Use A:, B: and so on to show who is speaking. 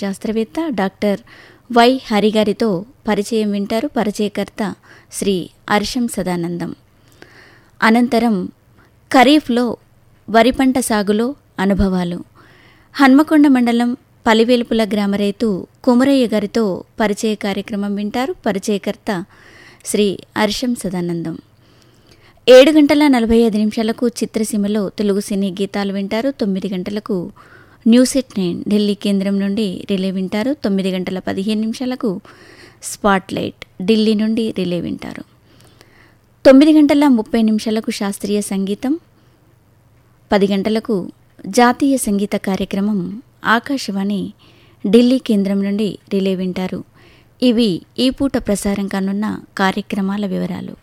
A: శాస్త్రవేత్త doctor why హరిగారితో పరిచయం వింటారు పరిచయకర్త శ్రీ అర్షం సదానందం అనంతరం ఖరీఫ్లో వరి పంట సాగులో అనుభవాలు హన్మకొండ మండలం పలివేలుపుల గ్రామ రైతు కుమరయ్య గారితో పరిచయ కార్యక్రమం వింటారు పరిచయకర్త శ్రీ అర్షం సదానందం ఏడు గంటల నలభై ఐదు నిమిషాలకు చిత్రసీమలో తెలుగు సినీ గీతాలు వింటారు తొమ్మిది గంటలకు న్యూస్ ఎట్ నైన్ ఢిల్లీ కేంద్రం నుండి రిలే వింటారు తొమ్మిది గంటల పదిహేను నిమిషాలకు స్పాట్ లైట్ ఢిల్లీ నుండి రిలే వింటారు తొమ్మిది గంటల ముప్పై నిమిషాలకు శాస్త్రీయ సంగీతం పది గంటలకు జాతీయ సంగీత కార్యక్రమం ఆకాశవాణి ఢిల్లీ కేంద్రం నుండి రిలే వింటారు ఇవి ఈ పూట ప్రసారం కానున్న కార్యక్రమాల వివరాలు